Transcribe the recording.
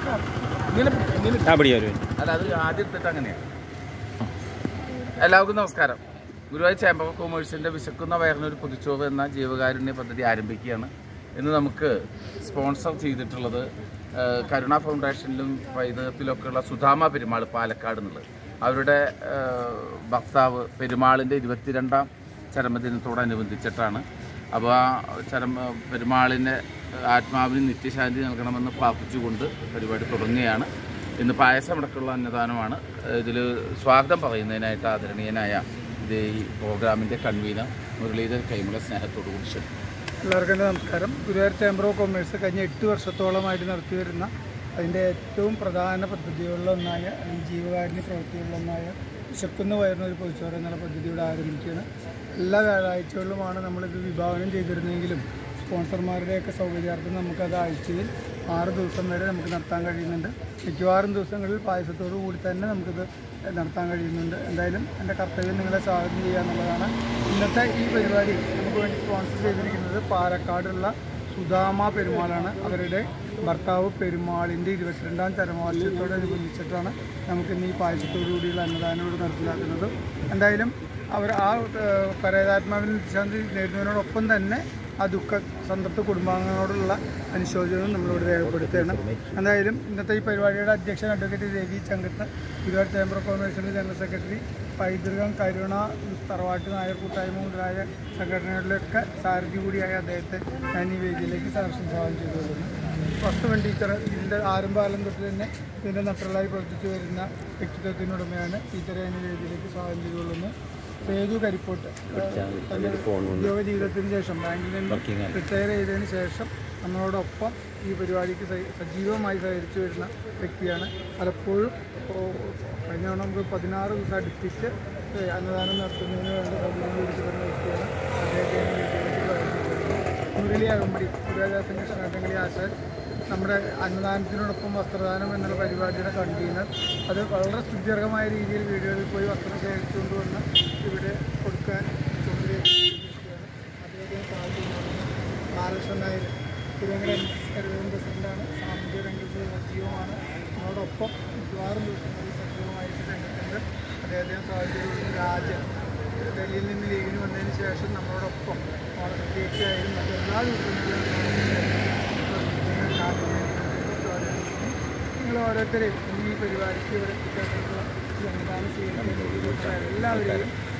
ഇങ്ങനെ ഇങ്ങനെ ആ പിടിയാ ഒരു അല്ല അത് ആദ്യം ഇട്ടിട്ട് അങ്ങനെയാണ് എല്ലാവർക്കും നമസ്കാരം ഗുരുവായൂർ ചേംബർ ഓഫ് കൊമേഴ്സിൻ്റെ വിശക്കുന്ന വയറിനൊരു പൊതിച്ചോറ് എന്ന ജീവകാരുണ്യ പദ്ധതി ആരംഭിക്കുകയാണ് ഇന്ന് നമുക്ക് സ്പോൺസർ ചെയ്തിട്ടുള്ളത് ആ, കരുണ ഫൗണ്ടേഷനിലും പൈതൃകത്തിലൊക്കെയുള്ള സുധാമ പെരുമാൾ പാലക്കാട് എന്നുള്ളത് അവരുടെ ആ, ഭർത്താവ് പെരുമാളിൻ്റെ ഇരുപത്തിരണ്ടാം ചരമദിനത്തോടനുബന്ധിച്ചിട്ടാണ് അപ്പോൾ ആ ചരമ പെരുമാളിൻ്റെ ആത്മാവിന് നിത്യശാന്തി നൽകണമെന്ന് പ്രാർത്ഥിച്ചുകൊണ്ട് പരിപാടി തുടങ്ങുകയാണ് ഇന്ന് പായസമടക്കമുള്ള അന്നദാനമാണ് ഇതിൽ സ്വാഗതം പറയുന്നതിനായിട്ട് ആദരണീയനായ ഇത് ഈ പ്രോഗ്രാമിൻ്റെ കൺവീനർ മുരളീധർ കൈമുള സ്നേഹത്തോടു കൂടി ക്ഷണിക്കുന്നു എല്ലാവർക്കും എൻ്റെ നമസ്കാരം ഗുരുവായൂർ ചേംബർ ഓഫ് കൊമേഴ്സ് കഴിഞ്ഞ എട്ട് വർഷത്തോളമായിട്ട് നടത്തി വരുന്ന അതിൻ്റെ ഏറ്റവും പ്രധാന പദ്ധതികളിലൊന്നായ അല്ലെങ്കിൽ ജീവകാരുണ്യ പ്രവൃത്തികളിലൊന്നായ വിശക്കുന്ന വയറിന് ഒരു പൊതിച്ചോറ് എന്നുള്ള പദ്ധതിയുടെ ആരംഭിക്കുകയാണ് എല്ലാ വ്യാഴാഴ്ചകളിലുമാണ് നമ്മളിത് വിഭാവനം ചെയ്തിരുന്നെങ്കിലും സ്പോൺസർമാരുടെയൊക്കെ സൗകര്യാർത്ഥം നമുക്കത് ആഴ്ചയിൽ ആറ് ദിവസം വരെ നമുക്ക് നടത്താൻ കഴിയുന്നുണ്ട് മിക്കവാറും ദിവസങ്ങളിൽ പായസത്തോടു കൂടി തന്നെ നമുക്കിത് നടത്താൻ കഴിയുന്നുണ്ട് എന്തായാലും എൻ്റെ കർത്തവ്യം നിങ്ങളെ സ്വാഗതം ചെയ്യുക എന്നുള്ളതാണ് ഇന്നത്തെ ഈ പരിപാടി നമുക്ക് വേണ്ടി സ്പോൺസർ ചെയ്തിരിക്കുന്നത് പാലക്കാടുള്ള സുധാമ പെരുമാളാണ് അവരുടെ ഭർത്താവ് പെരുമാളിൻ്റെ ഇരുപത്തിരണ്ടാം ചരമവാർഷികത്തോടനുബന്ധിച്ചിട്ടാണ് നമുക്കിന്ന് ഈ പായസത്തോടു കൂടിയുള്ള അന്നദാനം ഇവിടെ നടപ്പിലാക്കുന്നത് എന്തായാലും അവർ ആ ഏഹ്, പരേതാത്മാവിന് ശാന്തി നേടുന്നതിനോടൊപ്പം തന്നെ ആ ദുഃഖ സംതൃപ്ത കുടുംബാംഗങ്ങളോടുള്ള അനുശോചനവും നമ്മളിവിടെ രേഖപ്പെടുത്തുകയാണ് എന്തായാലും ഇന്നത്തെ ഈ പരിപാടിയുടെ അധ്യക്ഷൻ advocate Ravi Chankath Guruvayur chamber of കൊമേഴ്സിൻ്റെ ജനറൽ സെക്രട്ടറി പൈതൃകം കരുണ തറവാട്ട് നായർ കൂട്ടായ്മ മുതലായ സംഘടനകളിലൊക്കെ സാരഥി കൂടിയായ അദ്ദേഹത്തെ ഞാൻ ഈ വേദിയിലേക്ക് സഹർഷം സ്വാഗതം ചെയ്തു കൊള്ളുന്നു വസ്തുവൻ ടീച്ചർ ഇതിൻ്റെ ആരംഭകാലം തൊട്ട് തന്നെ ഇതിൻ്റെ നട്ടലായി പ്രവർത്തിച്ചു വരുന്ന വ്യക്തിത്വത്തിനുടമയാണ് ടീച്ചറെ ഞാൻ ഈ വേദിയിലേക്ക് സ്വാഗതം ചെയ്തു കൊള്ളുന്നു സേതു കരിപ്പോട്ട് തൻ്റെ ഉദ്യോഗ ജീവിതത്തിന് ശേഷം ബാങ്കിൽ നിന്ന് റിട്ടയർ ചെയ്തതിന് ശേഷം നമ്മളോടൊപ്പം ഈ പരിപാടിക്ക് സഹ- സജീവമായി സഹകരിച്ചു വരുന്ന വ്യക്തിയാണ് പലപ്പോഴും ഇപ്പോൾ കഴിഞ്ഞ തവണ നമുക്ക് പതിനാറ് ദിവസം അടുപ്പിച്ച് ഏഹ് അന്നദാനം നടത്തുന്നതിന് വേണ്ട സൗകര്യം ഒരുക്കി തരുന്ന വ്യക്തിയാണ് അദ്ദേഹത്തെ ഞാൻ ഈ വേദിയിലേക്ക് സ്വാഗതം ചെയ്യുന്നു. മുരളി അകമ്പടി ഗുരുവാദാസന്റെ കൃഷ്ണാട്ടങ്ങളി ആശാൻ നമ്മുടെ അന്നദാനത്തിനോടൊപ്പം വസ്ത്രദാനം എന്നുള്ള പരിപാടിയുടെ കൺവീനർ അത് വളരെ സ്തുത്യർഹമായ രീതിയിൽ വീടുകളിൽ പോയി വസ്ത്രം ശേഖരിച്ചുകൊണ്ട് വന്ന് ഇവിടെ കൊടുക്കാൻ ചുമതലയേൽപ്പിച്ചിരിക്കുകയാണ്. അദ്ദേഹത്തെ സഹായിക്കുന്നതാണ് ബാലകൃഷ്ണൻ നായർ തിരുവനന്തപുരം കരുവൻ പ്രസിഡന്റാണ് സാമൂഹ്യ രംഗത്ത് സജീവമാണ് നമ്മളോടൊപ്പം മിക്കവാറും ദിവസങ്ങളിൽ സജീവമായിട്ട് രംഗത്തുണ്ട് അദ്ദേഹത്തെ സഹായിച്ചിട്ടുള്ള രാജൻ ഡൽഹിയിൽ നിന്ന് ലീവിന് വന്നതിന് ശേഷം നമ്മളോടൊപ്പം വളരെ പ്രത്യേകിച്ചായാലും മറ്റെല്ലാ ദിവസങ്ങളിലും നിങ്ങൾ ഓരോരുത്തരെയും ഈ പരിപാടിക്ക് ഇവിടെ എത്തിച്ചേർന്നിട്ടുള്ള ഈ അന്നദാനം ചെയ്യുന്ന എല്ലാവരെയും